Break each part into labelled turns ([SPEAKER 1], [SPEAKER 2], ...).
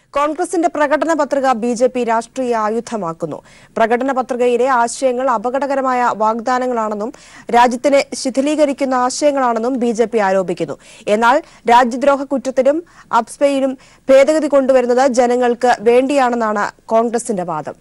[SPEAKER 1] കോൺഗ്രസിന്റെ പ്രകടന പത്രിക ബി ജെ പി രാഷ്ട്രീയ ആയുധമാക്കുന്നു പ്രകടന പത്രികയിലെ ആശയങ്ങൾ അപകടകരമായ വാഗ്ദാനങ്ങളാണെന്നും രാജ്യത്തിനെ ശിഥിലീകരിക്കുന്ന ആശയങ്ങളാണെന്നും ബി ജെ പി ആരോപിക്കുന്നു എന്നാൽ രാജ്യദ്രോഹ കുറ്റത്തിനും അപ്സ്പയിലും ഭേദഗതി കൊണ്ടുവരുന്നത് ജനങ്ങൾക്ക് വേണ്ടിയാണെന്നാണ് കോൺഗ്രസിന്റെ വാദം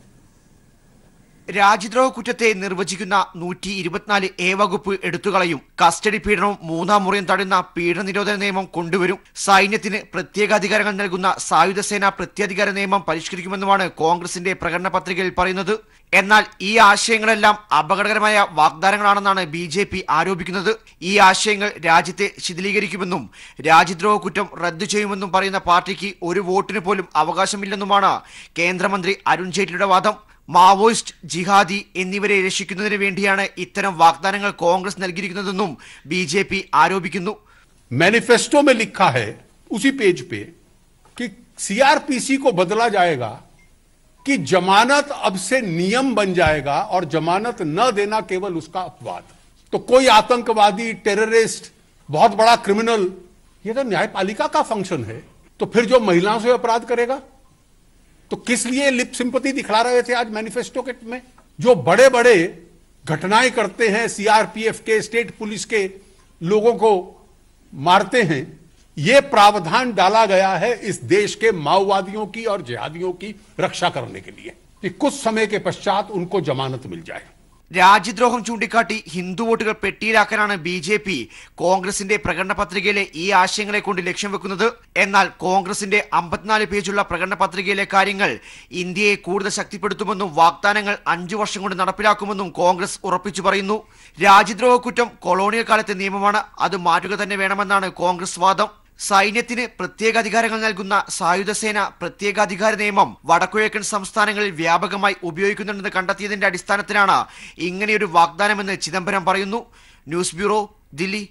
[SPEAKER 2] രാജ്യദ്രോഹ കുറ്റത്തെ നിർവചിക്കുന്ന നൂറ്റി ഇരുപത്തിനാല് എ വകുപ്പ് എടുത്തുകളയും കസ്റ്റഡി പീഡനവും മൂന്നാം മുറിയും തടയുന്ന പീഡന നിരോധന നിയമം കൊണ്ടുവരും സൈന്യത്തിന് പ്രത്യേക അധികാരങ്ങൾ നൽകുന്ന സായുധ സേന പ്രത്യേകാധികാര നിയമം പരിഷ്കരിക്കുമെന്നുമാണ് കോൺഗ്രസിന്റെ പ്രകടന പത്രികയിൽ പറയുന്നത് എന്നാൽ ഈ ആശയങ്ങളെല്ലാം അപകടകരമായ വാഗ്ദാനങ്ങളാണെന്നാണ് ബി ജെ പി ആരോപിക്കുന്നത് ഈ ആശയങ്ങൾ രാജ്യത്തെ ശിഥിലീകരിക്കുമെന്നും രാജ്യദ്രോഹ കുറ്റം റദ്ദു ചെയ്യുമെന്നും പറയുന്ന പാർട്ടിക്ക് ഒരു വോട്ടിന് പോലും അവകാശമില്ലെന്നുമാണ് കേന്ദ്രമന്ത്രി അരുൺ ജെയ്റ്റ്ലിയുടെ വാദം മാവോയിസ്റ്റ് ജിഹാദി എന്നിവരെ രക്ഷിക്കുന്നതിന് വേണ്ടിയാണ് ഇത്തരം വാഗ്ദാനങ്ങൾ കോൺഗ്രസ് നൽകിയിരിക്കുന്നതെന്നും ബി ജെ പി ആരോപിക്കുന്നു
[SPEAKER 3] मैनिफेस्टो में लिखा है उसी पेज पे कि सीआरपीसी को बदला जाएगा कि जमानत अब से नियम बन जाएगा और जमानत न देना केवल उसका अपवाद तो कोई आतंकवादी टेररिस्ट बहुत बड़ा क्रिमिनल ये तो न्यायपालिका का फंक्शन है तो फिर जो महिलाओं से अपराध करेगा तो किस लिए लिप सिंपति दिखला रहे थे आज मैनिफेस्टो के में जो बड़े बड़े घटनाएं करते हैं सीआरपीएफ के स्टेट पुलिस के लोगों को मारते हैं ये प्रावधान डाला गया है इस देश के माओवादियों की और जिहादियों की रक्षा करने के लिए कि कुछ समय के पश्चात उनको जमानत मिल जाए
[SPEAKER 2] രാജ്യദ്രോഹം ചൂണ്ടിക്കാട്ടി ഹിന്ദു വോട്ടുകൾ പെട്ടിയിലാക്കാനാണ് ബി ജെ പി കോൺഗ്രസിന്റെ പ്രകടന പത്രികയിലെ ഈ ആശയങ്ങളെ കൊണ്ട് ലക്ഷ്യം വെക്കുന്നത് എന്നാൽ കോൺഗ്രസിന്റെ അമ്പത്തിനാല് പേജുള്ള പ്രകടന പത്രികയിലെ കാര്യങ്ങൾ ഇന്ത്യയെ കൂടുതൽ ശക്തിപ്പെടുത്തുമെന്നും വാഗ്ദാനങ്ങൾ അഞ്ചു വർഷം കൊണ്ട് നടപ്പിലാക്കുമെന്നും കോൺഗ്രസ് ഉറപ്പിച്ചു പറയുന്നു രാജ്യദ്രോഹ കുറ്റം കൊളോണിയൽ കാലത്തെ നിയമമാണ് അത് മാറ്റുക തന്നെ വേണമെന്നാണ് കോൺഗ്രസ് വാദം സൈന്യത്തിന് പ്രത്യേക അധികാരങ്ങൾ നൽകുന്ന സായുധസേന പ്രത്യേകാധികാര നിയമം വടക്കുകിഴക്കൻ സംസ്ഥാനങ്ങളിൽ വ്യാപകമായി ഉപയോഗിക്കുന്നുണ്ടെന്ന് കണ്ടെത്തിയതിന്റെ അടിസ്ഥാനത്തിലാണ് ഇങ്ങനെയൊരു വാഗ്ദാനമെന്ന് ചിദംബരം പറയുന്നു ന്യൂസ് ബ്യൂറോ ദില്ലി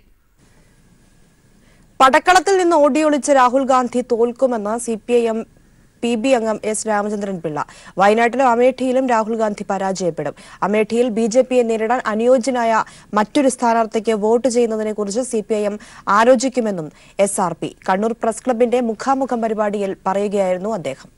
[SPEAKER 1] പടക്കളത്തിൽ നിന്ന് ഓടിയൊളിച്ച് രാഹുൽ ഗാന്ധി തോൽക്കുമെന്ന് C P I M P B അംഗം എസ് രാമചന്ദ്രൻ പിള്ള വയനാട്ടിലും അമേഠിയിലും രാഹുൽ ഗാന്ധി പരാജയപ്പെടും അമേഠിയിൽ ബി ജെ പിയെ നേരിടാൻ അനുയോജ്യനായ മറ്റൊരു സ്ഥാനാർത്ഥിക്ക് വോട്ട് ചെയ്യുന്നതിനെക്കുറിച്ച് സി പി ഐ എം ആലോചിക്കുമെന്നും S R P Kannur press ക്ലബിന്റെ മുഖാമുഖം പരിപാടിയിൽ പറയുകയായിരുന്നു അദ്ദേഹം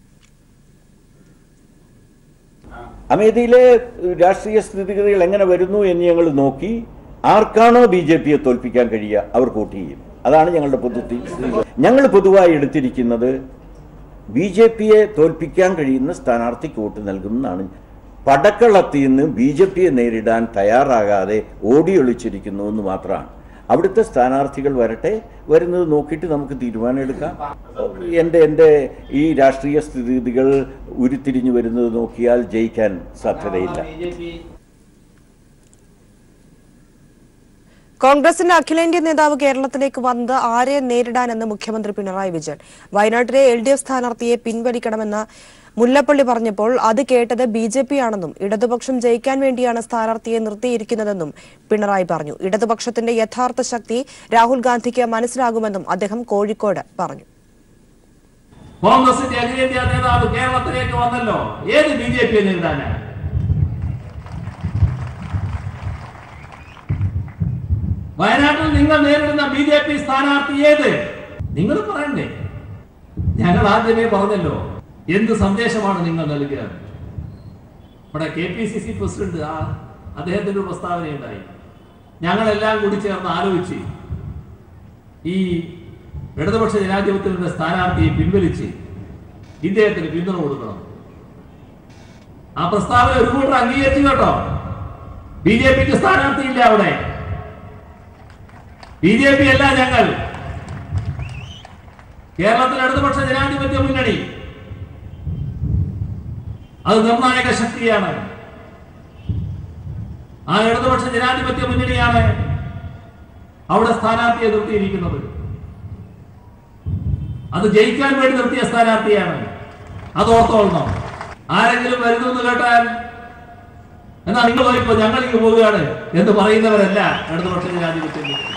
[SPEAKER 4] അമേഠിയിലെ രാഷ്ട്രീയ സ്ഥിതിഗതികൾ എങ്ങനെ വരുന്നു എന്ന് ഞങ്ങൾ നോക്കി ആർക്കാണോ ബി ജെ പിയെ തോൽപ്പിക്കാൻ കഴിയുക അവർ വോട്ട് ചെയ്യും അതാണ് ഞങ്ങളുടെ പൊതു ഞങ്ങൾ പൊതുവായി എടുത്തിരിക്കുന്നത് ബി ജെ പിയെ തോൽപ്പിക്കാൻ കഴിയുന്ന സ്ഥാനാർത്ഥിക്ക് വോട്ട് നൽകുമെന്നാണ് പടക്കളത്തിൽ നിന്ന് ബി ജെ പിയെ നേരിടാൻ തയ്യാറാകാതെ ഓടിയൊളിച്ചിരിക്കുന്നു എന്ന് മാത്രമാണ് അവിടുത്തെ സ്ഥാനാർത്ഥികൾ വരട്ടെ വരുന്നത് നോക്കിയിട്ട് നമുക്ക് തീരുമാനമെടുക്കാം എൻ്റെ എൻ്റെ ഈ രാഷ്ട്രീയ സ്ഥിതിഗതികൾ ഉരുത്തിരിഞ്ഞു വരുന്നത് നോക്കിയാൽ ജയിക്കാൻ സാധ്യതയില്ല
[SPEAKER 1] കോൺഗ്രസിന്റെ അഖിലേന്ത്യാ നേതാവ് കേരളത്തിലേക്ക് വന്നത് ആരെ നേരിടാനെന്ന് മുഖ്യമന്ത്രി പിണറായി വിജയൻ വയനാട്ടിലെ എൽ ഡി എഫ് സ്ഥാനാർത്ഥിയെ പിൻവലിക്കണമെന്ന് മുല്ലപ്പള്ളി പറഞ്ഞപ്പോൾ അത് കേട്ടത് ബി ജെ പി ആണെന്നും ഇടതുപക്ഷം ജയിക്കാൻ വേണ്ടിയാണ് സ്ഥാനാർത്ഥിയെ നിർത്തിയിരിക്കുന്നതെന്നും പിണറായി പറഞ്ഞു ഇടതുപക്ഷത്തിന്റെ യഥാർത്ഥ ശക്തി രാഹുൽ ഗാന്ധിക്ക് മനസ്സിലാകുമെന്നും അദ്ദേഹം കോഴിക്കോട് പറഞ്ഞു
[SPEAKER 5] കോൺഗ്രസിന്റെ അഖിലേന്ത്യാ നേതാവ് കേരളത്തിലേക്ക് വന്നല്ലോ ഏത് ബി ജെ പിയെ നേരിടാനാണ് വയനാട്ടിൽ നിങ്ങൾ നേരിടുന്ന ബി ജെ പി സ്ഥാനാർത്ഥി ഏത് നിങ്ങൾ പറയണ്ടേ ഞങ്ങൾ ആദ്യമേ പറഞ്ഞല്ലോ എന്ത് സന്ദേശമാണ് നിങ്ങൾ നൽകുക ഇവിടെ K P C C president ആ അദ്ദേഹത്തിന്റെ ഒരു പ്രസ്താവനയുണ്ടായി ഞങ്ങളെല്ലാം കൂടി ചേർന്ന് ആലോചിച്ച് ഈ ഇടതുപക്ഷ ജനാധിപത്യത്തിന്റെ സ്ഥാനാർത്ഥിയെ പിൻവലിച്ച് ഇദ്ദേഹത്തിന് പിന്തുണ കൊടുക്കണം ആ പ്രസ്താവന ഒരു കൂട്ടർ അംഗീകരിച്ചു കേട്ടോ ബി ജെ പിക്ക് സ്ഥാനാർത്ഥിയില്ല അവിടെ ബി ജെ പി അല്ല ഞങ്ങൾ കേരളത്തിൽ ഇടതുപക്ഷ ജനാധിപത്യ മുന്നണി അത് നിർണായക ശക്തിയാണ് ആ ഇടതുപക്ഷ ജനാധിപത്യ മുന്നണിയാണ് അവിടെ സ്ഥാനാർത്ഥിയെ നിർത്തിയിരിക്കുന്നത് അത് ജയിക്കാൻ വേണ്ടി നിർത്തിയ സ്ഥാനാർത്ഥിയാണ് അത് ഓർത്തോളണം ആരെങ്കിലും വരുന്നു എന്ന് കേട്ടാൽ എന്നാ നിങ്ങൾ പോയിപ്പോ ഞങ്ങൾ ഇങ്ങ് പോവുകയാണ് എന്ന് പറയുന്നവരല്ല ഇടതുപക്ഷ ജനാധിപത്യ മുന്നണി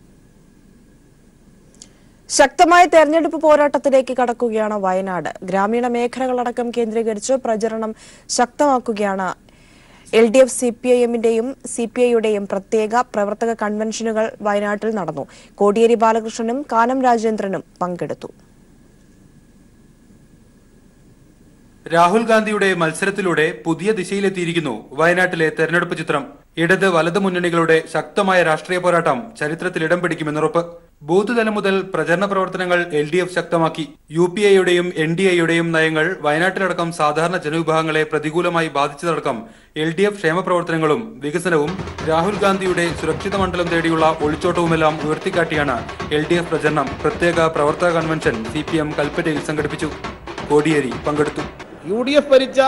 [SPEAKER 1] ശക്തമായ തെരഞ്ഞെടുപ്പ് പോരാട്ടത്തിലേക്ക് കടക്കുകയാണ് വയനാട് ഗ്രാമീണ മേഖലകളടക്കം കേന്ദ്രീകരിച്ച് പ്രചരണം ശക്തമാക്കുകയാണ് L D F C P I എമ്മിന്റെയും സി പി ഐയുടെയും പ്രത്യേക പ്രവർത്തക കൺവെൻഷനുകൾ വയനാട്ടിൽ നടന്നു കോടിയേരി ബാലകൃഷ്ണനും കാനം രാജേന്ദ്രനും പങ്കെടുത്തു
[SPEAKER 6] രാഹുൽ ഗാന്ധിയുടെ മത്സരത്തിലൂടെ പുതിയ ദിശയിലെത്തിയിരിക്കുന്നു വയനാട്ടിലെ തെരഞ്ഞെടുപ്പ് ചിത്രം ഇടത് വലത് മുന്നണികളുടെ ശക്തമായ രാഷ്ട്രീയ പോരാട്ടം ചരിത്രത്തിൽ ഇടം പിടിക്കുമെന്നുറപ്പ് ബൂത്ത് തലം മുതൽ പ്രചരണ പ്രവർത്തനങ്ങൾ എൽ ഡി എഫ് ശക്തമാക്കി യു പി എയുടെയും എൻ ഡി എയുടെയും നയങ്ങൾ വയനാട്ടിലടക്കം സാധാരണ ജനവിഭാഗങ്ങളെ പ്രതികൂലമായി ബാധിച്ചതടക്കം എൽ ഡി എഫ് ക്ഷേമ പ്രവർത്തനങ്ങളും വികസനവും രാഹുൽ ഗാന്ധിയുടെ സുരക്ഷിത മണ്ഡലം തേടിയുള്ള ഒളിച്ചോട്ടവുമെല്ലാം ഉയർത്തിക്കാട്ടിയാണ് എൽ ഡി എഫ് പ്രചരണം പ്രത്യേക പ്രവർത്തക കൺവെൻഷൻ സി പി എം കൽപ്പറ്റയിൽ സംഘടിപ്പിച്ചു കോടിയേരി പങ്കെടുത്തു
[SPEAKER 7] യു ഡി എഫ് ഭരിച്ച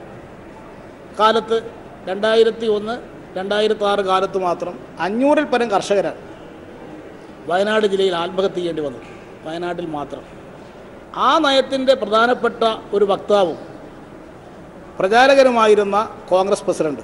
[SPEAKER 7] കാലത്ത് രണ്ടായിരത്തി ഒന്ന് രണ്ടായിരത്തി ആറ് കാലത്ത് മാത്രം അഞ്ഞൂറിൽ പരം കർഷകരാണ് വയനാട് ജില്ലയിൽ ആത്മഹത്യ ചെയ്യേണ്ടി വന്നു വയനാട്ടിൽ മാത്രം ആ നയത്തിൻ്റെ പ്രധാനപ്പെട്ട ഒരു വക്താവും പ്രചാരകരുമായിരുന്ന കോൺഗ്രസ് പ്രസിഡന്റ്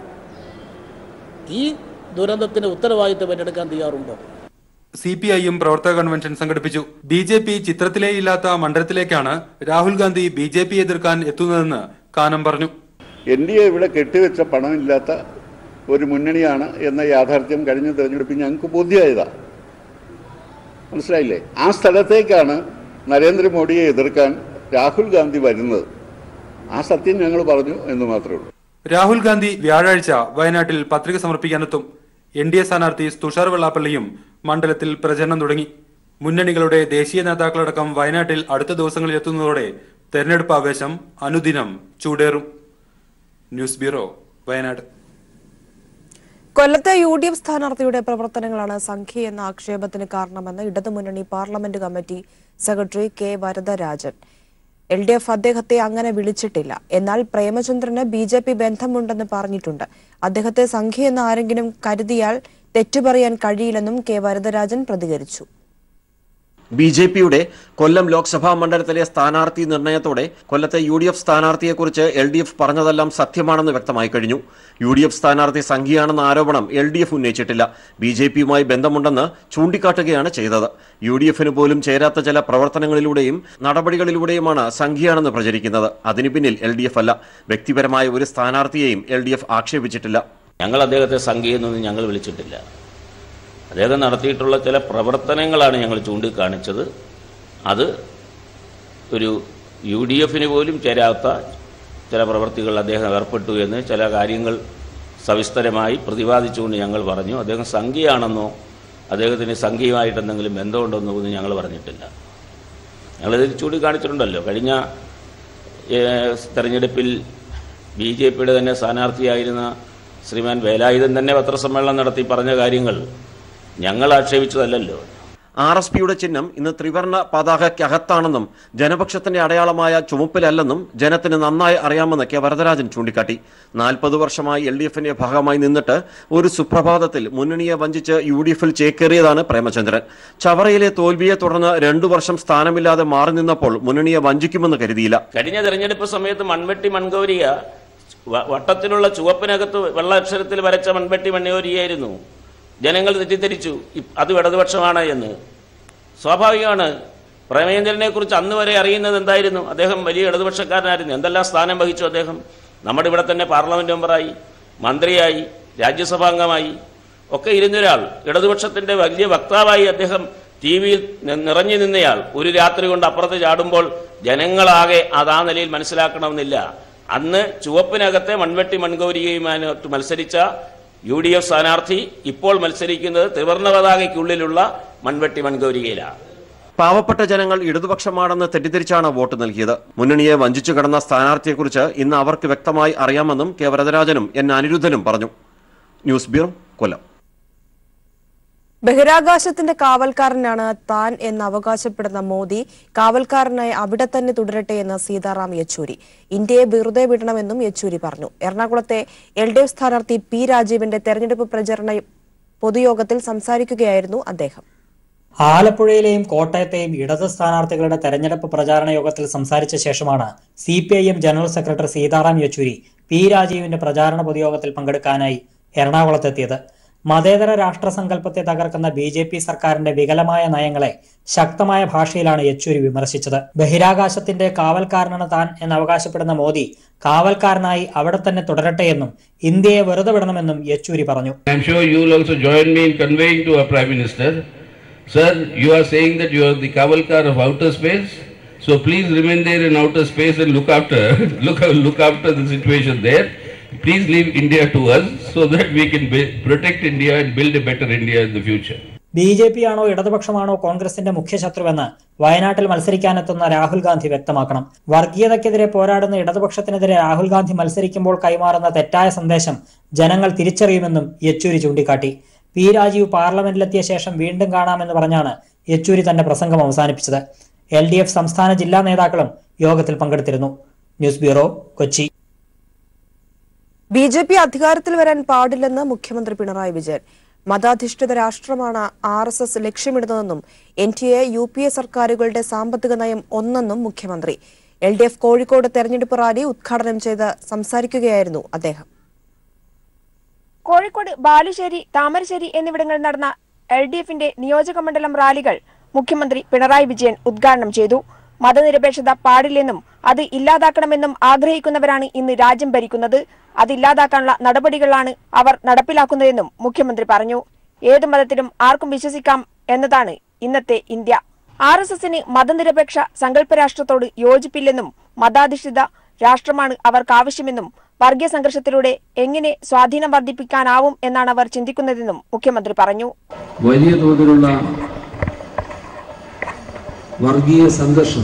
[SPEAKER 7] ഈ ദുരന്തത്തിന് ഉത്തരവാദിത്തം ഏറ്റെടുക്കാൻ തയ്യാറുണ്ടോ
[SPEAKER 6] സി പി ഐയും പ്രവർത്തക കൺവെൻഷൻ സംഘടിപ്പിച്ചു ബി ജെ പി ചിത്രത്തിലേ ഇല്ലാത്ത മണ്ഡലത്തിലേക്കാണ് Rahul Gandhi B J P എതിർക്കാൻ എത്തുന്നതെന്ന് കാനം പറഞ്ഞു
[SPEAKER 8] എൻ ഡി എ ഇവിടെ കെട്ടിവെച്ച പണമില്ലാത്ത ഒരു മുന്നണിയാണ് എന്ന യാഥാർത്ഥ്യം കഴിഞ്ഞ തെരഞ്ഞെടുപ്പിൽ ഞങ്ങൾക്ക് ബോധ്യമായതാണ് മനസ്സിലായില്ലേ ആ സ്ഥലത്തേക്കാണ് നരേന്ദ്രമോദിയെ എതിർക്കാൻ രാഹുൽ ഗാന്ധി വരുന്നത് ആ സത്യം ഞങ്ങൾ പറഞ്ഞു എന്ന് മാത്രമേ ഉള്ളൂ
[SPEAKER 6] രാഹുൽ ഗാന്ധി വ്യാഴാഴ്ച വയനാട്ടിൽ പത്രിക സമർപ്പിക്കാനെത്തും എൻ ഡി എ സ്ഥാനാർത്ഥി തുഷാർ വെള്ളാപ്പള്ളിയും മണ്ഡലത്തിൽ പ്രചരണം തുടങ്ങി മുന്നണികളുടെ ദേശീയ നേതാക്കളടക്കം വയനാട്ടിൽ അടുത്ത ദിവസങ്ങളിൽ എത്തുന്നതോടെ തെരഞ്ഞെടുപ്പ് ആവേശം അനുദിനം ചൂടേറും ന്യൂസ് ബ്യൂറോ വയനാട്
[SPEAKER 1] കൊല്ലത്തെ യു ഡി എഫ് സ്ഥാനാർത്ഥിയുടെ പ്രവർത്തനങ്ങളാണ് സംഖ്യ എന്ന ആക്ഷേപത്തിന് കാരണമെന്ന് ഇടതുമുന്നണി parliament committee secretary K Varadarajan L D F അദ്ദേഹത്തെ അങ്ങനെ വിളിച്ചിട്ടില്ല എന്നാൽ പ്രേമചന്ദ്രന് ബി ജെ പി ബന്ധമുണ്ടെന്ന് പറഞ്ഞിട്ടുണ്ട് അദ്ദേഹത്തെ സംഖ്യ എന്ന് ആരെങ്കിലും കരുതിയാൽ തെറ്റുപറയാൻ കഴിയില്ലെന്നും കെ വരദരാജൻ പ്രതികരിച്ചു
[SPEAKER 9] ബി ജെ പിയുടെ കൊല്ലം ലോക്സഭാ മണ്ഡലത്തിലെ സ്ഥാനാർത്ഥി നിർണയത്തോടെ കൊല്ലത്തെ യു ഡി എഫ് സ്ഥാനാർത്ഥിയെക്കുറിച്ച് എൽ ഡി എഫ് പറഞ്ഞതെല്ലാം സത്യമാണെന്ന് വ്യക്തമായി കഴിഞ്ഞു യു ഡി എഫ് സ്ഥാനാർത്ഥി സംഖ്യയാണെന്ന ആരോപണം എൽ ഡി എഫ് ഉന്നയിച്ചിട്ടില്ല ബി ജെ പിയുമായി ബന്ധമുണ്ടെന്ന് ചൂണ്ടിക്കാട്ടുകയാണ് ചെയ്തത് യു ഡി എഫിന് പോലും ചേരാത്ത ചില പ്രവർത്തനങ്ങളിലൂടെയും നടപടികളിലൂടെയുമാണ് സംഖ്യയാണെന്ന് പ്രചരിക്കുന്നത് അതിനു പിന്നിൽ എൽ ഡി എഫ് അല്ല വ്യക്തിപരമായ ഒരു സ്ഥാനാർത്ഥിയെയും എൽ ഡി എഫ് ആക്ഷേപിച്ചിട്ടില്ല
[SPEAKER 10] ഞങ്ങൾ അദ്ദേഹത്തെ സംഖ്യയെന്നൊന്നും ഞങ്ങൾ വിളിച്ചിട്ടില്ല അദ്ദേഹം നടത്തിയിട്ടുള്ള ചില പ്രവർത്തനങ്ങളാണ് ഞങ്ങൾ ചൂണ്ടിക്കാണിച്ചത് അത് ഒരു യു ഡി എഫിന് പോലും ചേരാത്ത ചില പ്രവർത്തികൾ അദ്ദേഹം ഏർപ്പെട്ടു എന്ന് ചില കാര്യങ്ങൾ സവിസ്തരമായി പ്രതിപാദിച്ചുകൊണ്ട് ഞങ്ങൾ പറഞ്ഞു അദ്ദേഹം സംഖ്യയാണെന്നോ അദ്ദേഹത്തിന് സംഖ്യയുമായിട്ട് എന്തെങ്കിലും ബന്ധമുണ്ടെന്നോ ഒന്നും ഞങ്ങൾ പറഞ്ഞിട്ടില്ല ഞങ്ങളിത് ചൂണ്ടിക്കാണിച്ചിട്ടുണ്ടല്ലോ കഴിഞ്ഞ ഏഹ്, തെരഞ്ഞെടുപ്പിൽ ബി ജെ പിയുടെ തന്നെ സ്ഥാനാർത്ഥിയായിരുന്ന ശ്രീമാൻ വേലായുധൻ തന്നെ പത്രസമ്മേളനം നടത്തി പറഞ്ഞ കാര്യങ്ങൾ ഞങ്ങൾ ആക്ഷേപിച്ചതല്ലല്ലോ
[SPEAKER 9] ആർ എസ് പിയുടെ ചിഹ്നം ഇന്ന് ത്രിവർണ പതാകയ്ക്കകത്താണെന്നും ജനപക്ഷത്തിന്റെ അടയാളമായ ചുമപ്പിലല്ലെന്നും ജനത്തിന് നന്നായി അറിയാമെന്ന് കെ വരദരാജൻ ചൂണ്ടിക്കാട്ടി നാൽപ്പത് വർഷമായി എൽ ഡി എഫിന്റെ ഭാഗമായി നിന്നിട്ട് ഒരു സുപ്രഭാതത്തിൽ മുന്നണിയെ വഞ്ചിച്ച് യു ഡി എഫിൽ ചേക്കേറിയതാണ് പ്രേമചന്ദ്രൻ ചവറയിലെ തോൽവിയെ തുടർന്ന് രണ്ടു വർഷം സ്ഥാനമില്ലാതെ മാറി നിന്നപ്പോൾ മുന്നണിയെ വഞ്ചിക്കുമെന്ന് കരുതിയില്ല
[SPEAKER 10] കഴിഞ്ഞ തെരഞ്ഞെടുപ്പ് സമയത്ത് മൺവെട്ടി മൺഗൗരിയ വ- വട്ടത്തിലുള്ള ചുവപ്പിനകത്ത് വെള്ള അക്ഷരത്തിൽ വരച്ച മൺവെട്ടി മൺഗൗരിയായിരുന്നു ജനങ്ങൾ തെറ്റിദ്ധരിച്ചു ഇ- അത് ഇടതുപക്ഷമാണ് എന്ന് സ്വാഭാവികമാണ് പ്രേമചന്ദ്രനെ കുറിച്ച് അന്ന് വരെ അറിയുന്നത് എന്തായിരുന്നു അദ്ദേഹം വലിയ ഇടതുപക്ഷക്കാരനായിരുന്നു എന്തെല്ലാം സ്ഥാനം വഹിച്ചു അദ്ദേഹം നമ്മുടെ ഇവിടെ തന്നെ പാർലമെന്റ് മെമ്പറായി മന്ത്രിയായി രാജ്യസഭാംഗമായി ഒക്കെ ഇരുന്നൊരാൾ ഇടതുപക്ഷത്തിന്റെ വലിയ വക്താവായി അദ്ദേഹം ടി വിയിൽ നിറഞ്ഞു നിന്നയാൾ ഒരു രാത്രി കൊണ്ട് അപ്പുറത്ത് ചാടുമ്പോൾ ജനങ്ങളാകെ അത് ആ നിലയിൽ മനസ്സിലാക്കണമെന്നില്ല അന്ന് ചുവപ്പിനകത്തെ മൺവെട്ടി മൺഗൗരിയുമായിട്ട് മത്സരിച്ച യു ഡി എഫ് സ്ഥാനാർത്ഥി ഇപ്പോൾ മത്സരിക്കുന്നത് ത്രിവർണ്ണ പതാകയ്ക്കുള്ളിലുള്ള മൺവെട്ടി മൺഗൗരികയിലാണ്
[SPEAKER 9] പാവപ്പെട്ട ജനങ്ങൾ ഇടതുപക്ഷമാണെന്ന് തെറ്റിദ്ധരിച്ചാണ് വോട്ട് നൽകിയത് മുന്നണിയെ വഞ്ചിച്ചു കിടന്ന സ്ഥാനാർത്ഥിയെക്കുറിച്ച് ഇന്ന് അവർക്ക് വ്യക്തമായി അറിയാമെന്നും കെ വരദരാജനും എൻ അനിരുദ്ധനും പറഞ്ഞു ന്യൂസ് ബ്യൂറോ കൊല്ലം
[SPEAKER 1] ബഹിരാകാശത്തിന്റെ കാവൽക്കാരനാണ് താൻ എന്ന് അവകാശപ്പെടുന്ന മോദി കാവൽക്കാരനായി അവിടെ തന്നെ തുടരട്ടെ എന്ന് സീതാറാം യെച്ചൂരി ഇന്ത്യയെ വെറുതെ വിടണമെന്നും യെച്ചൂരി പറഞ്ഞു എറണാകുളത്തെ എൽ ഡി എഫ് സ്ഥാനാർത്ഥി പി രാജീവിന്റെ തെരഞ്ഞെടുപ്പ് പ്രചരണ പൊതുയോഗത്തിൽ സംസാരിക്കുകയായിരുന്നു അദ്ദേഹം
[SPEAKER 11] ആലപ്പുഴയിലെയും കോട്ടയത്തെയും ഇടത് സ്ഥാനാർത്ഥികളുടെ തെരഞ്ഞെടുപ്പ് പ്രചാരണ യോഗത്തിൽ സംസാരിച്ച ശേഷമാണ് C P I M general secretary Sitaram Yechury P രാജീവിന്റെ പ്രചാരണ പൊതുയോഗത്തിൽ പങ്കെടുക്കാനായി എറണാകുളത്തെത്തിയത് മതേതര രാഷ്ട്ര സങ്കല്പത്തെ തകർക്കുന്ന ബി ജെ പി സർക്കാരിന്റെ വികലമായ നയങ്ങളെ ശക്തമായ ഭാഷയിലാണ് യെച്ചൂരി വിമർശിച്ചത് ബഹിരാകാശത്തിന്റെ കാവൽക്കാരനാണ് താൻ എന്ന് അവകാശപ്പെടുന്ന മോദി കാവൽക്കാരനായി അവിടെ തന്നെ തുടരട്ടെയെന്നും ഇന്ത്യയെ വെറുതെ വിടണമെന്നും യെച്ചൂരി പറഞ്ഞു
[SPEAKER 12] I'm sure you will also join me in conveying to our Prime Minister, Sir, you are saying that you are the Kavalkar of outer space, So please remain there in outer space and look after, look, look after the situation there. Please leave India to us so that we can be, protect India and build a better India in the future.
[SPEAKER 11] B J P ആണോ ഇടതുപക്ഷമാണോ കോൺഗ്രസിന്റെ മുഖ്യ ശത്രുവെന്ന് വയനാട്ടിൽ മത്സരിക്കാനെത്തുന്ന രാഹുൽ ഗാന്ധി വ്യക്തമാക്കണം വർഗീയതയ്ക്കെതിരെ പോരാടുന്ന ഇടതുപക്ഷത്തിനെതിരെ രാഹുൽ ഗാന്ധി മത്സരിക്കുമ്പോൾ കൈമാറുന്ന തെറ്റായ സന്ദേശം ജനങ്ങൾ തിരിച്ചറിയുമെന്നും യെച്ചൂരി ചൂണ്ടിക്കാട്ടി പി രാജീവ് പാർലമെന്റിലെത്തിയ ശേഷം വീണ്ടും കാണാമെന്ന് പറഞ്ഞാണ് യെച്ചൂരി തന്റെ പ്രസംഗം അവസാനിപ്പിച്ചത് എൽ ഡി എഫ് സംസ്ഥാന ജില്ലാ നേതാക്കളും യോഗത്തിൽ പങ്കെടുത്തിരുന്നു news bureau Kochi
[SPEAKER 1] B J P അധികാരത്തിൽ വരാൻ പാടില്ലെന്ന് മുഖ്യമന്ത്രി പിണറായി വിജയൻ മതാധിഷ്ഠിത രാഷ്ട്രമാണ് ആർ എസ് എസ് ലക്ഷ്യമിടുന്നതെന്നും N D A U P A സർക്കാരുകളുടെ സാമ്പത്തിക നയം ഒന്നെന്നും മുഖ്യമന്ത്രി എൽ ഡി എഫ് കോഴിക്കോട് തെരഞ്ഞെടുപ്പ് റാലി ഉദ്ഘാടനം ചെയ്ത് സംസാരിക്കുകയായിരുന്നു അദ്ദേഹം
[SPEAKER 13] കോഴിക്കോട് ബാലുശ്ശേരി താമരശ്ശേരി എന്നിവിടങ്ങളിൽ നടന്ന എൽ ഡി എഫിന്റെ നിയോജക മണ്ഡലം റാലികൾ മുഖ്യമന്ത്രി പിണറായി വിജയൻ ഉദ്ഘാടനം ചെയ്തു മതനിരപേക്ഷത പാടില്ലെന്നും അത് ഇല്ലാതാക്കണമെന്നും ആഗ്രഹിക്കുന്നവരാണ് ഇന്ന് രാജ്യം ഭരിക്കുന്നത് അത് ഇല്ലാതാക്കാനുള്ള നടപടികളാണ് അവർ നടപ്പിലാക്കുന്നതെന്നും മുഖ്യമന്ത്രി പറഞ്ഞു ഏതു മതത്തിലും ആർക്കും വിശ്വസിക്കാം എന്നതാണ് ഇന്നത്തെ ഇന്ത്യ ആർ എസ് എസിന് മതനിരപേക്ഷ സങ്കല്പ രാഷ്ട്രത്തോട് യോജിപ്പില്ലെന്നും മതാധിഷ്ഠിത രാഷ്ട്രമാണ് അവർക്ക് ആവശ്യമെന്നും വർഗീയ സംഘർഷത്തിലൂടെ എങ്ങനെ സ്വാധീനം വർദ്ധിപ്പിക്കാനാവും എന്നാണ് അവർ ചിന്തിക്കുന്നതെന്നും മുഖ്യമന്ത്രി പറഞ്ഞു
[SPEAKER 5] വലിയ തോതിലുള്ള വർഗീയ സംഘർഷം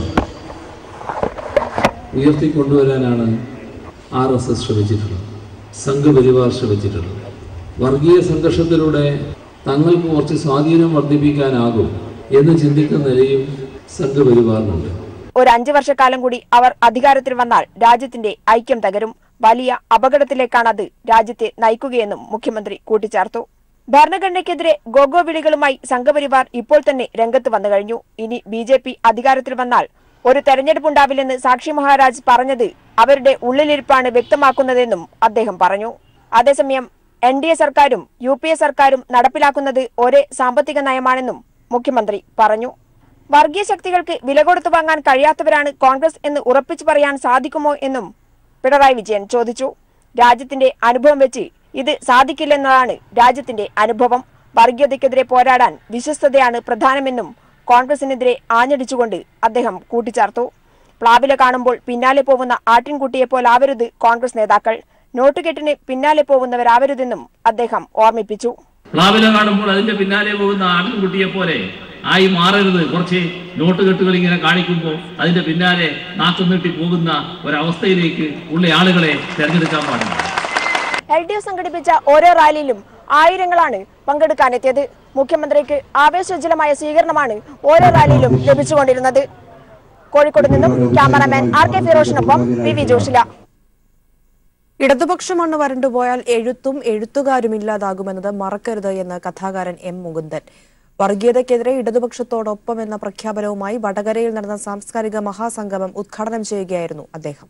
[SPEAKER 5] ഉയർത്തിക്കൊണ്ടുവരാനാണ് ആർ എസ് എസ് ശ്രമിച്ചിട്ടുള്ളത് സംഘപരിവാർ ശ്രമിച്ചിട്ടുള്ളത് വർഗീയ സംഘർഷത്തിലൂടെ തങ്ങൾക്ക് കുറച്ച് സ്വാധീനം വർദ്ധിപ്പിക്കാനാകും എന്ന് ചിന്തിക്കുന്ന നിലയും സംഘപരിവാറിനുണ്ട്
[SPEAKER 13] ഒരു അഞ്ചു വർഷക്കാലം കൂടി അവർ അധികാരത്തിൽ വന്നാൽ രാജ്യത്തിന്റെ ഐക്യം തകരും വലിയ അപകടത്തിലേക്കാണ് അത് രാജ്യത്തെ നയിക്കുകയെന്നും മുഖ്യമന്ത്രി കൂട്ടിച്ചേർത്തു ഭരണഘടനയ്ക്കെതിരെ ഗോഗോ വിളികളുമായി സംഘപരിവാർ ഇപ്പോൾ തന്നെ രംഗത്ത് വന്നു കഴിഞ്ഞു ഇനി ബി ജെ പി അധികാരത്തിൽ വന്നാൽ ഒരു തെരഞ്ഞെടുപ്പുണ്ടാവില്ലെന്ന് സാക്ഷി മഹാരാജ് പറഞ്ഞത് അവരുടെ ഉള്ളിലിരിപ്പാണ് വ്യക്തമാക്കുന്നതെന്നും അദ്ദേഹം പറഞ്ഞു അതേസമയം എൻ ഡി എ സർക്കാരും യു പി എ സർക്കാരും നടപ്പിലാക്കുന്നത് ഒരേ സാമ്പത്തിക നയമാണെന്നും മുഖ്യമന്ത്രി പറഞ്ഞു വർഗീയ ശക്തികൾക്ക് വില കൊടുത്തു വാങ്ങാൻ കഴിയാത്തവരാണ് കോൺഗ്രസ് എന്ന് ഉറപ്പിച്ചു പറയാൻ സാധിക്കുമോ എന്നും പിണറായി വിജയൻ ചോദിച്ചു രാജ്യത്തിന്റെ അനുഭവം വെച്ച് ഇത് സാധിക്കില്ലെന്നതാണ് രാജ്യത്തിന്റെ അനുഭവം വർഗീയതയ്ക്കെതിരെ പോരാടാൻ വിശ്വസ്തതയാണ് പ്രധാനമെന്നും കോൺഗ്രസിനെതിരെ ആഞ്ഞടിച്ചുകൊണ്ട് അദ്ദേഹം കൂട്ടിച്ചേർത്തു പ്ലാവില കാണുമ്പോൾ പിന്നാലെ പോകുന്ന ആട്ടിൻകുട്ടിയെ പോലാവരുത് കോൺഗ്രസ് നേതാക്കൾ നോട്ടുകെട്ടിന് പിന്നാലെ പോകുന്നവരാവരുതെന്നും അദ്ദേഹം ഓർമ്മിപ്പിച്ചു
[SPEAKER 5] പ്ലാവില കാണുമ്പോൾ അതിന്റെ പിന്നാലെ പോകുന്ന ആട്ടിൻകുട്ടിയെ പോലെ ആയി മാറരുത് കുറച്ച് നോട്ടുകെട്ടുകൾ ഇങ്ങനെ കാണിക്കുമ്പോൾ അതിന്റെ പിന്നാലെ നാക്കം നീട്ടി പോകുന്ന ഒരവസ്ഥയിലേക്ക് ഉള്ള ആളുകളെ തെരഞ്ഞെടുക്കാൻ പാടില്ല
[SPEAKER 13] എൽ ഡി എഫ് സംഘടിപ്പിച്ച ഓരോ റാലിയിലും ആയിരങ്ങളാണ് പങ്കെടുക്കാനെത്തിയത് മുഖ്യമന്ത്രിക്ക് ആവേശോജ്വലമായ സ്വീകരണമാണ് ഓരോ റാലിയിലും ലഭിച്ചുകൊണ്ടിരുന്നത് കോഴിക്കോട് നിന്നും ക്യാമറാമാൻ ആർ കെ ഫിറോഷിനൊപ്പം പി വി ജോഷില
[SPEAKER 1] ഇടതുപക്ഷ മണ്ണ് വരണ്ടുപോയാൽ എഴുത്തും എഴുത്തുകാരും ഇല്ലാതാകുമെന്നത് മറക്കരുത് എന്ന് കഥാകാരൻ എം മുകുന്ദൻ വർഗീയതയ്ക്കെതിരെ ഇടതുപക്ഷത്തോടൊപ്പം എന്ന പ്രഖ്യാപനവുമായി വടകരയിൽ നടന്ന സാംസ്കാരിക മഹാസംഗമം ഉദ്ഘാടനം ചെയ്യുകയായിരുന്നു അദ്ദേഹം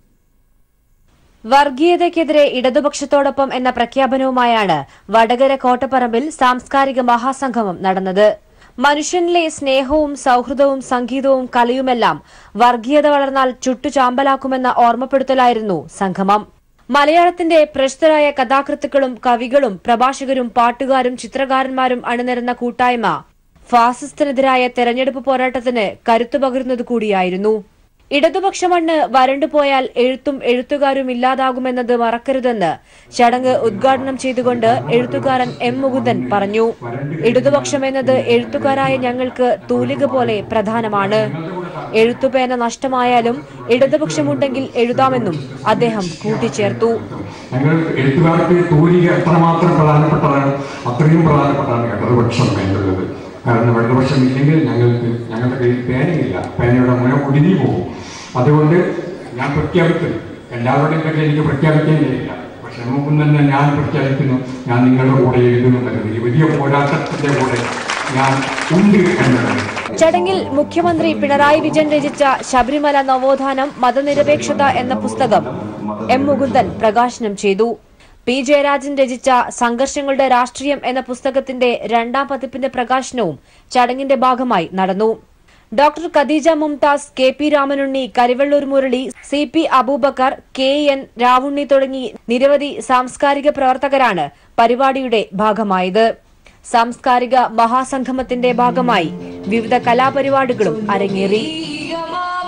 [SPEAKER 14] വർഗീയതയ്ക്കെതിരെ ഇടതുപക്ഷത്തോടൊപ്പം എന്ന പ്രഖ്യാപനവുമായാണ് വടകര കോട്ടപ്പറമ്പിൽ സാംസ്കാരിക മഹാസംഗമം നടന്നത് മനുഷ്യനിലെ സ്നേഹവും സൗഹൃദവും സംഗീതവും കലയുമെല്ലാം വർഗീയത വളർന്നാൽ ചുട്ടുചാമ്പലാക്കുമെന്ന ഓർമ്മപ്പെടുത്തലായിരുന്നു സംഗമം മലയാളത്തിന്റെ പ്രശസ്തരായ കഥാകൃത്തുക്കളും കവികളും പ്രഭാഷകരും പാട്ടുകാരും ചിത്രകാരന്മാരും അണിനിരന്ന കൂട്ടായ്മ ഫാസിസത്തിനെതിരായ തെരഞ്ഞെടുപ്പ് പോരാട്ടത്തിന് കരുത്തു പകരുന്നത് കൂടിയായിരുന്നു ഇടതുപക്ഷ മണ്ണ് വരണ്ടുപോയാൽ എഴുത്തും എഴുത്തുകാരും ഇല്ലാതാകുമെന്നത് മറക്കരുതെന്ന് ചടങ്ങ് ഉദ്ഘാടനം ചെയ്തുകൊണ്ട് എഴുത്തുകാരൻ എം മുകുന്ദൻ പറഞ്ഞു ഇടതുപക്ഷം എന്നത് എഴുത്തുകാരായ ഞങ്ങൾക്ക് തൂലിക പോലെ പ്രധാനമാണ് എഴുത്തുപേന നഷ്ടമായാലും ഇടതുപക്ഷമുണ്ടെങ്കിൽ എഴുതാമെന്നും അദ്ദേഹം കൂട്ടിച്ചേർത്തു
[SPEAKER 15] ഞങ്ങൾ എഴുത്തുകാർക്ക് തൂലിക എത്രമാത്രം പ്രധാനപ്പെട്ടതാണ് അത്രയും പ്രധാനപ്പെട്ടാണ് ഇടതുപക്ഷം എന്നുള്ളത് കാരണം ഇടതുപക്ഷം ഇല്ലെങ്കിൽ ഞങ്ങൾക്ക് ഞങ്ങളുടെ കയ്യിൽ പേനയില്ല പേനയുടെ മുന ഒടിഞ്ഞു പോകും അതുകൊണ്ട് ഞാൻ പ്രഖ്യാപിക്കുന്നു എല്ലാവരുടെയും പേരിൽ എനിക്ക് പ്രഖ്യാപിക്കാൻ കഴിയില്ല പക്ഷെ മുമ്പ് തന്നെ ഞാൻ പ്രഖ്യാപിക്കുന്നു ഞാൻ നിങ്ങളുടെ കൂടെ എഴുതുന്നുള്ളത് ഈ വലിയ പോരാട്ടത്തിന്റെ കൂടെ ഞാൻ ഉണ്ട് എന്നുള്ളത്
[SPEAKER 14] ചടങ്ങിൽ മുഖ്യമന്ത്രി പിണറായി വിജയൻ രചിച്ച ശബരിമല നവോത്ഥാനം മതനിരപേക്ഷത എന്ന പുസ്തകം എം മുകുന്ദൻ പ്രകാശനം ചെയ്തു പി ജയരാജൻ രചിച്ച സംഘർഷങ്ങളുടെ രാഷ്ട്രീയം എന്ന പുസ്തകത്തിന്റെ രണ്ടാം പതിപ്പിന്റെ പ്രകാശനവും ചടങ്ങിന്റെ ഭാഗമായി നടന്നു doctor Khadeeja Mumtaz K P Ramanunni Karivellur Murali C P Aboobacker K N Ravunni തുടങ്ങി നിരവധി സാംസ്കാരിക പ്രവർത്തകരാണ് പരിപാടിയുടെ ഭാഗമായത് സാംസ്കാരിക മഹാസംഗമത്തിന്റെ ഭാഗമായി വിവിധ കലാപരിപാടികളും അരങ്ങേറി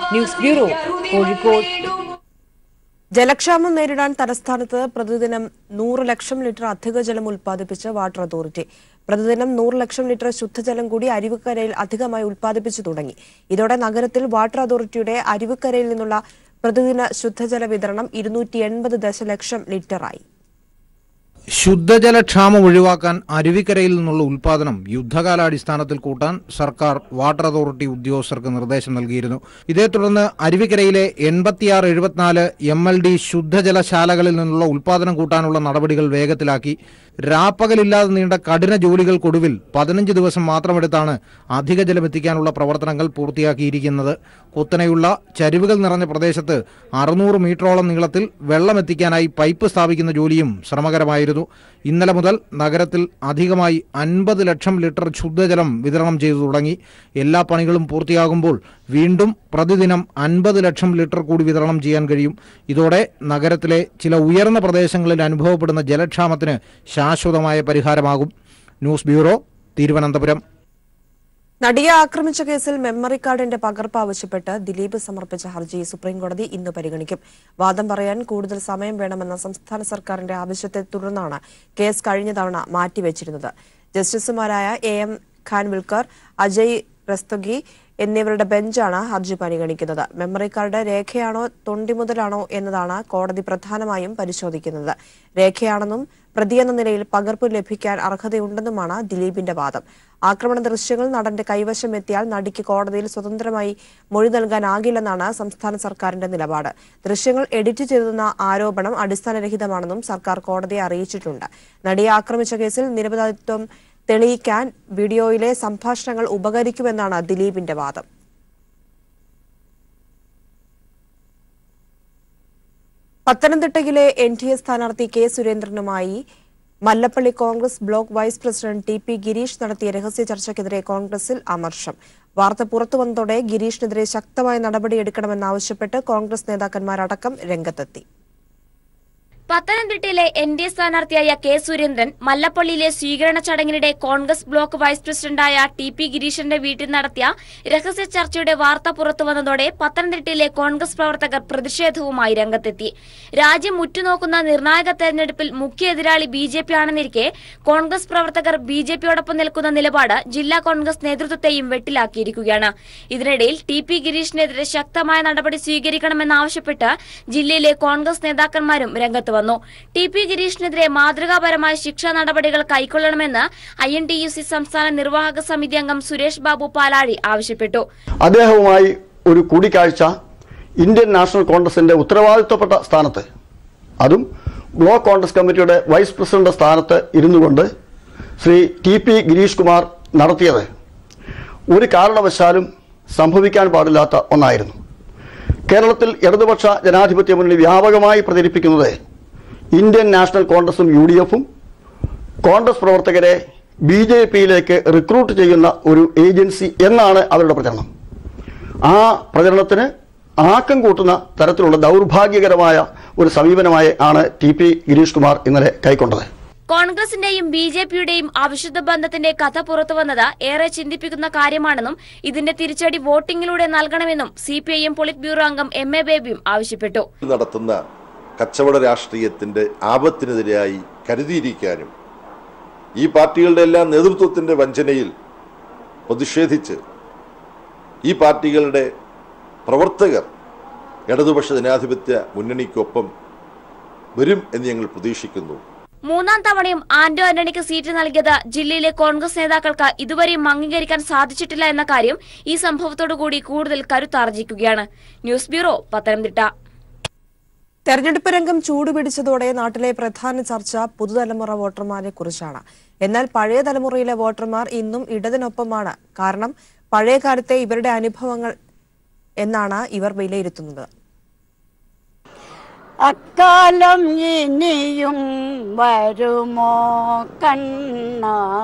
[SPEAKER 14] ന്യൂസ് ബ്യൂറോ കോഴിക്കോട്
[SPEAKER 1] ജലക്ഷാമം നേരിടാൻ തലസ്ഥാനത്ത് പ്രതിദിനം നൂറ് ലക്ഷം ലിറ്റർ അധിക ജലം ഉൽപ്പാദിപ്പിച്ച് വാട്ടർ അതോറിറ്റി പ്രതിദിനം നൂറ് ലക്ഷം ലിറ്റർ ശുദ്ധജലം കൂടി അരുവിക്കരയിൽ അധികമായി ഉൽപ്പാദിപ്പിച്ചു തുടങ്ങി ഇതോടെ നഗരത്തിൽ വാട്ടർ അതോറിറ്റിയുടെ അരുവിക്കരയിൽ നിന്നുള്ള പ്രതിദിന ശുദ്ധജല വിതരണം ഇരുന്നൂറ്റി എൺപത് ദശലക്ഷം ലിറ്ററായി
[SPEAKER 16] ശുദ്ധജലക്ഷാമം ഒഴിവാക്കാൻ അരുവിക്കരയിൽ നിന്നുള്ള ഉൽപാദനം യുദ്ധകാലാടിസ്ഥാനത്തിൽ കൂട്ടാൻ സർക്കാർ വാട്ടർ അതോറിറ്റി ഉദ്യോഗസ്ഥർക്ക് നിർദ്ദേശം നൽകിയിരുന്നു ഇതേ തുടർന്ന് അരുവിക്കരയിലെ എൺപത്തിയാറ് എഴുപത്തിനാല് എം എൽ ഡി ശുദ്ധജലശാലകളിൽ നിന്നുള്ള ഉൽപാദനം കൂട്ടാനുള്ള നടപടികൾ വേഗത്തിലാക്കി രാപ്പകലില്ലാതെ നീണ്ട കഠിന ജോലികൾക്കൊടുവിൽ പതിനഞ്ച് ദിവസം മാത്രമെടുത്താണ് അധിക ജലം എത്തിക്കാനുള്ള പ്രവർത്തനങ്ങൾ പൂർത്തിയാക്കിയിരിക്കുന്നത് കുത്തനെയുള്ള ചരിവുകൾ നിറഞ്ഞ പ്രദേശത്ത് അറുന്നൂറ് മീറ്ററോളം നീളത്തിൽ വെള്ളം എത്തിക്കാനായി പൈപ്പ് സ്ഥാപിക്കുന്ന ജോലിയും ശ്രമകരമായിരുന്നു ഇന്നലെ മുതൽ നഗരത്തിൽ അധികമായി അൻപത് ലക്ഷം ലിറ്റർ ശുദ്ധജലം വിതരണം ചെയ്തു തുടങ്ങി എല്ലാ പണികളും പൂർത്തിയാകുമ്പോൾ വീണ്ടും പ്രതിദിനം അൻപത് ലക്ഷം ലിറ്റർ കൂടി വിതരണം ചെയ്യാൻ കഴിയും ഇതോടെ നഗരത്തിലെ ചില ഉയർന്ന പ്രദേശങ്ങളിൽ അനുഭവപ്പെടുന്ന ജലക്ഷാമത്തിന് ശാശ്വതമായ പരിഹാരമാകും ന്യൂസ് ബ്യൂറോ തിരുവനന്തപുരം
[SPEAKER 1] നടിയെ ആക്രമിച്ച കേസിൽ മെമ്മറി കാർഡിന്റെ പകർപ്പ് ആവശ്യപ്പെട്ട് ദിലീപ് സമർപ്പിച്ച ഹർജി സുപ്രീംകോടതി ഇന്ന് പരിഗണിക്കും വാദം പറയാൻ കൂടുതൽ സമയം വേണമെന്ന സംസ്ഥാന സർക്കാരിന്റെ ആവശ്യത്തെ തുടർന്നാണ് കേസ് കഴിഞ്ഞ തവണ മാറ്റിവെച്ചിരുന്നത് ജസ്റ്റിസുമാരായ എ എം ഖാൻവിൽക്കർ അജയ് റസ്തഗി എന്നിവരുടെ ബെഞ്ചാണ് ഹർജി പരിഗണിക്കുന്നത് മെമ്മറി കാർഡ് രേഖയാണോ തൊണ്ടിമുതലാണോ എന്നതാണ് കോടതി പ്രധാനമായും പരിശോധിക്കുന്നത് രേഖയാണെന്നും പ്രതിയെന്ന നിലയിൽ പകർപ്പ് ലഭിക്കാൻ അർഹതയുണ്ടെന്നുമാണ് ദിലീപിന്റെ വാദം ആക്രമണ ദൃശ്യങ്ങൾ നടന്റെ കൈവശം എത്തിയാൽ നടിക്ക് കോടതിയിൽ സ്വതന്ത്രമായി മൊഴി നൽകാനാകില്ലെന്നാണ് സംസ്ഥാന സർക്കാരിന്റെ നിലപാട് ദൃശ്യങ്ങൾ എഡിറ്റ് ചെയ്തെന്ന ആരോപണം അടിസ്ഥാനരഹിതമാണെന്നും സർക്കാർ കോടതിയെ അറിയിച്ചിട്ടുണ്ട് നടിയെ ആക്രമിച്ച കേസിൽ നിരപരാധിത്വം തെളിയിക്കാൻ വീഡിയോയിലെ സംഭാഷണങ്ങൾ ഉപകരിക്കുമെന്നാണ് ദിലീപിന്റെ വാദം പത്തനംതിട്ടയിലെ എൻ ഡി എ സ്ഥാനാർത്ഥി കെ സുരേന്ദ്രനുമായി Mallappally Congress block vice president T P Girish നടത്തിയ രഹസ്യ ചർച്ചയ്ക്കെതിരെ കോൺഗ്രസിൽ അമർഷം വാർത്ത പുറത്തുവന്നതോടെ ഗിരീഷിനെതിരെ ശക്തമായ നടപടിയെടുക്കണമെന്നാവശ്യപ്പെട്ട് കോൺഗ്രസ് നേതാക്കന്മാരടക്കം രംഗത്തെത്തി
[SPEAKER 17] പത്തനംതിട്ടയിലെ എൻ ഡി എ സ്ഥാനാർത്ഥിയായ കെ സുരേന്ദ്രൻ മല്ലപ്പള്ളിയിലെ സ്വീകരണ ചടങ്ങിനിടെ കോൺഗ്രസ് ബ്ലോക്ക് വൈസ് പ്രസിഡന്റായ ടി പി ഗിരീഷിന്റെ വീട്ടിൽ നടത്തിയ രഹസ്യ ചർച്ചയുടെ വാർത്ത പുറത്തുവന്നതോടെ പത്തനംതിട്ടയിലെ കോൺഗ്രസ് പ്രവർത്തകർ പ്രതിഷേധവുമായി രംഗത്തെത്തി രാജ്യം ഉറ്റുനോക്കുന്ന നിർണായക തെരഞ്ഞെടുപ്പിൽ മുഖ്യ എതിരാളി ബി ജെ പി ആണെന്നിരിക്കെ കോൺഗ്രസ് പ്രവർത്തകർ ബി ജെ പിയോടൊപ്പം നിൽക്കുന്ന നിലപാട് ജില്ലാ കോൺഗ്രസ് നേതൃത്വത്തെയും വെട്ടിലാക്കിയിരിക്കുകയാണ് ഇതിനിടയിൽ ടി പി ഗിരീഷിനെതിരെ ശക്തമായ നടപടി സ്വീകരിക്കണമെന്നാവശ്യപ്പെട്ട് ജില്ലയിലെ കോൺഗ്രസ് നേതാക്കന്മാരും രംഗത്ത് വന്നു ടി പി ഗിരീഷിനെതിരെ മാതൃകാപരമായ ശിക്ഷാ നടപടികൾ കൈക്കൊള്ളണമെന്ന് I N T U C സംസ്ഥാന നിർവാഹക സമിതി അംഗം സുരേഷ് ബാബു പാലാഴി ആവശ്യപ്പെട്ടു
[SPEAKER 18] അദ്ദേഹവുമായി ഒരു കൂടിക്കാഴ്ച ഇന്ത്യൻ നാഷണൽ കോൺഗ്രസിന്റെ ഉത്തരവാദിത്വപ്പെട്ട സ്ഥാനത്ത് അതും ബ്ലോക്ക് കോൺഗ്രസ് കമ്മിറ്റിയുടെ വൈസ് പ്രസിഡന്റ് സ്ഥാനത്ത് ഇരുന്നു കൊണ്ട് ശ്രീ ടി പി ഗിരീഷ് കുമാർ നടത്തിയത് ഒരു കാരണവശാലും സംഭവിക്കാൻ പാടില്ലാത്ത ഒന്നായിരുന്നു കേരളത്തിൽ ഇടതുപക്ഷ ജനാധിപത്യ മുന്നണി വ്യാപകമായി പ്രചരിപ്പിക്കുന്നത് ഇന്ത്യൻ നാഷണൽ കോൺഗ്രസും യു ഡി എഫും കോൺഗ്രസ് പ്രവർത്തകരെ ബി ജെ പിയിലേക്ക് റിക്രൂട്ട് ചെയ്യുന്ന ഒരു ഏജൻസി എന്നാണ് അവരുടെ പ്രചരണം ആ പ്രചരണത്തിന് ആക്കം കൂട്ടുന്ന തരത്തിലുള്ള ദൗർഭാഗ്യകരമായ ഒരു സമീപനമായി ആണ് ടി പി ഗിരീഷ് കുമാർ ഇന്നലെ കൈക്കൊണ്ടത്
[SPEAKER 17] കോൺഗ്രസിന്റെയും ബി ജെ പിയുടെയും അവിശുദ്ധ ബന്ധത്തിന്റെ കഥ പുറത്തുവന്നത് ഏറെ ചിന്തിപ്പിക്കുന്ന കാര്യമാണെന്നും ഇതിന്റെ തിരിച്ചടി വോട്ടിംഗിലൂടെ നൽകണമെന്നും C P I M polit bureau അംഗം എം എ ബേബിയും ആവശ്യപ്പെട്ടു
[SPEAKER 19] നടത്തുന്ന കച്ചവട രാഷ്ട്രീയത്തിന്റെ ആപത്തിനെതിരായി കരുതിയിരിക്കാനും ഈ പാർട്ടികളുടെ എല്ലാം നേതൃത്വത്തിന്റെ വഞ്ചനയിൽ പ്രതിഷേധിച്ച് ഈ പാർട്ടികളുടെ പ്രവർത്തകർ ഇടതുപക്ഷ ജനാധിപത്യ മുന്നണിക്കൊപ്പം വരും എന്ന് ഞങ്ങൾ പ്രതീക്ഷിക്കുന്നു
[SPEAKER 17] മൂന്നാം തവണയും ആന്റോ ആന്റണിക്ക് സീറ്റ് നൽകിയത് ജില്ലയിലെ കോൺഗ്രസ് നേതാക്കൾക്ക് ഇതുവരെയും അംഗീകരിക്കാൻ സാധിച്ചിട്ടില്ല എന്ന കാര്യം ഈ സംഭവത്തോടുകൂടി കൂടുതൽ കരുത്താർജിക്കുകയാണ് ന്യൂസ് ബ്യൂറോ പത്തനംതിട്ട
[SPEAKER 1] തെരഞ്ഞെടുപ്പ് രംഗം ചൂടുപിടിച്ചതോടെ നാട്ടിലെ പ്രധാന ചർച്ച പുതുതലമുറ വോട്ടർമാരെ കുറിച്ചാണ് എന്നാൽ പഴയ തലമുറയിലെ വോട്ടർമാർ ഇന്നും ഇടതിനൊപ്പമാണ് കാരണം പഴയ കാലത്തെ ഇവരുടെ അനുഭവങ്ങൾ എന്നാണ് ഇവർ വിലയിരുത്തുന്നത്
[SPEAKER 20] അക്കാലം ഇനിയും വരുമോ കണ്ണ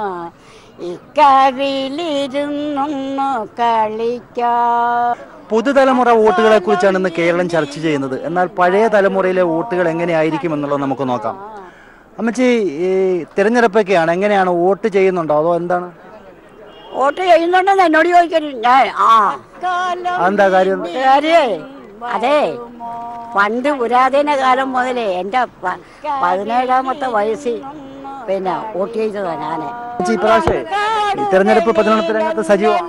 [SPEAKER 20] ഇക്കവിലിരുന്നൊന്നു കളിക്കാം
[SPEAKER 21] പുതുതലമുറ വോട്ടുകളെ കുറിച്ചാണ് ഇന്ന് കേരളം ചർച്ച ചെയ്യുന്നത് എന്നാൽ പഴയ തലമുറയിലെ വോട്ടുകൾ എങ്ങനെയായിരിക്കും എന്നുള്ളത് നമുക്ക് നോക്കാം അമ്മച്ചി ഈ തിരഞ്ഞെടുപ്പൊക്കെയാണ് എങ്ങനെയാണ് വോട്ട് ചെയ്യുന്നുണ്ടോ അതോ എന്താണ്
[SPEAKER 20] വോട്ട് ചെയ്യുന്നുണ്ടെന്ന് എന്നോട് ചോദിക്കരുത് ഞാൻ ആ
[SPEAKER 21] അതെന്താ കാര്യം
[SPEAKER 20] കാര്യേ അതെ പണ്ട് പുരാതന കാലം മുതലേ എൻ്റെ പ- പതിനേഴാമത്തെ വയസ്സിൽ പിന്നെ വോട്ട് ചെയ്തതാ ഞാന്
[SPEAKER 21] ചേച്ചി ഇപ്രാവശ്യം ഈ തെരഞ്ഞെടുപ്പ് പ്രചരണത്തിൽ രംഗത്ത് സജീവം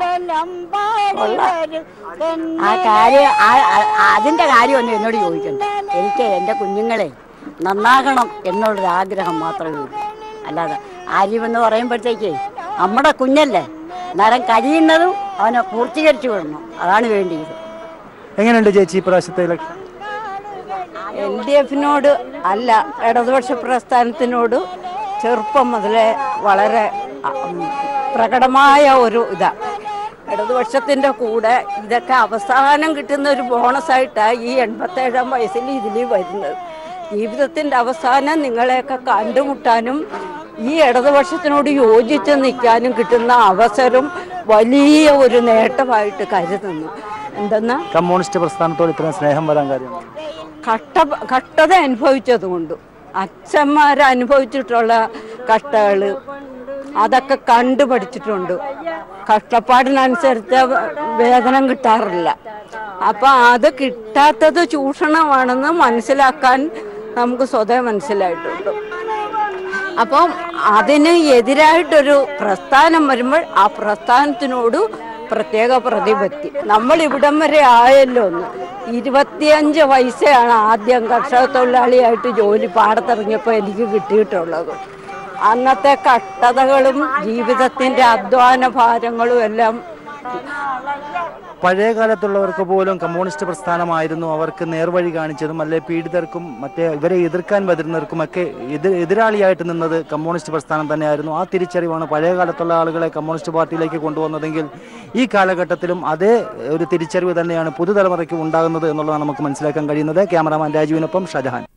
[SPEAKER 20] ആ കാര്യം ആ- ആ- അതിന്റെ കാര്യമൊന്നും എന്നോട് ചോദിക്കണ്ട എനിക്ക് എൻ്റെ കുഞ്ഞുങ്ങളെ നന്നാകണം എന്നുള്ളൊരു ആഗ്രഹം മാത്രമേ ഉള്ളൂ അല്ലാതെ ആര്യമെന്ന് പറയുമ്പോഴത്തേക്ക് നമ്മുടെ കുഞ്ഞല്ലേ നേരം കഴിയുന്നതും അവനെ പൂർത്തീകരിച്ചു വിടണം അതാണ് വേണ്ടിയത്
[SPEAKER 21] എങ്ങനെയുണ്ട് ചേച്ചി ഇപ്രാവശ്യത്തെ ഇലക്ഷൻ
[SPEAKER 20] എൽ ഡി എഫിനോട് അല്ല ഇടതുപക്ഷ പ്രസ്ഥാനത്തിനോട് ചെറുപ്പം മുതലേ വളരെ ഉം, പ്രകടമായ ഒരു ഇതാ ഇടതുപക്ഷത്തിൻ്റെ കൂടെ ഇതൊക്കെ അവസാനം കിട്ടുന്ന ഒരു ബോണസായിട്ടാണ് ഈ എൺപത്തേഴാം വയസ്സിൽ ഇതിൽ വരുന്നത് ജീവിതത്തിൻ്റെ അവസാനം നിങ്ങളെയൊക്കെ കണ്ടുമുട്ടാനും ഈ ഇടതുപക്ഷത്തിനോട് യോജിച്ച് നിൽക്കാനും കിട്ടുന്ന അവസരം വലിയ ഒരു നേട്ടമായിട്ട് കരുതുന്നു എന്തെന്നാ
[SPEAKER 21] കമ്മ്യൂണിസ്റ്റ് പ്രസ്ഥാനത്തോട് ഇത്രയും സ്നേഹം വരാൻ കാര്യം
[SPEAKER 20] കഷ്ട കഷ്ടത അനുഭവിച്ചത് കൊണ്ട് അച്ഛന്മാർ അനുഭവിച്ചിട്ടുള്ള കഷ്ടകൾ അതൊക്കെ കണ്ടു പഠിച്ചിട്ടുണ്ട് കഷ്ടപ്പാടിനനുസരിച്ച് വേതനം കിട്ടാറില്ല അപ്പൊ അത് കിട്ടാത്തത് ചൂഷണമാണെന്ന് മനസ്സിലാക്കാൻ നമുക്ക് സ്വതവേ മനസ്സിലായിട്ടുണ്ട് അപ്പം അതിന് എതിരായിട്ടൊരു പ്രസ്ഥാനം വരുമ്പോൾ ആ പ്രസ്ഥാനത്തിനോട് പ്രത്യേക പ്രതിപത്തി നമ്മൾ ഇവിടം വരെ ആയല്ലോ ഒന്ന് ഇരുപത്തിയഞ്ച് വയസ്സാണ് ആദ്യം കർഷക തൊഴിലാളിയായിട്ട് ജോലി പാടത്തിറങ്ങിയപ്പോൾ എനിക്ക് കിട്ടിയിട്ടുള്ളത് അന്നത്തെ കഷ്ടതകളും ജീവിതത്തിന്റെ അധ്വാന ഭാരങ്ങളും എല്ലാം
[SPEAKER 21] പഴയ കാലത്തുള്ളവർക്ക് പോലും കമ്മ്യൂണിസ്റ്റ് പ്രസ്ഥാനമായിരുന്നു അവർക്ക് നേർവഴി കാണിച്ചതും അല്ലെ പീഡിതർക്കും മറ്റേ ഇവരെ എതിർക്കാൻ വരുന്നവർക്കും ഒക്കെ എതിർ എതിരാളിയായിട്ട് നിന്നത് കമ്മ്യൂണിസ്റ്റ് പ്രസ്ഥാനം തന്നെയായിരുന്നു ആ തിരിച്ചറിവാണ് പഴയ കാലത്തുള്ള ആളുകളെ കമ്മ്യൂണിസ്റ്റ് പാർട്ടിയിലേക്ക് കൊണ്ടുവന്നതെങ്കിൽ ഈ കാലഘട്ടത്തിലും അതേ ഒരു തിരിച്ചറിവ് തന്നെയാണ് പുതുതലമുറയ്ക്ക് ഉണ്ടാകുന്നത് എന്നുള്ളതാണ് നമുക്ക് മനസ്സിലാക്കാൻ കഴിയുന്നത് ക്യാമറാമാൻ രാജുവിനൊപ്പം ഷജഹാൻ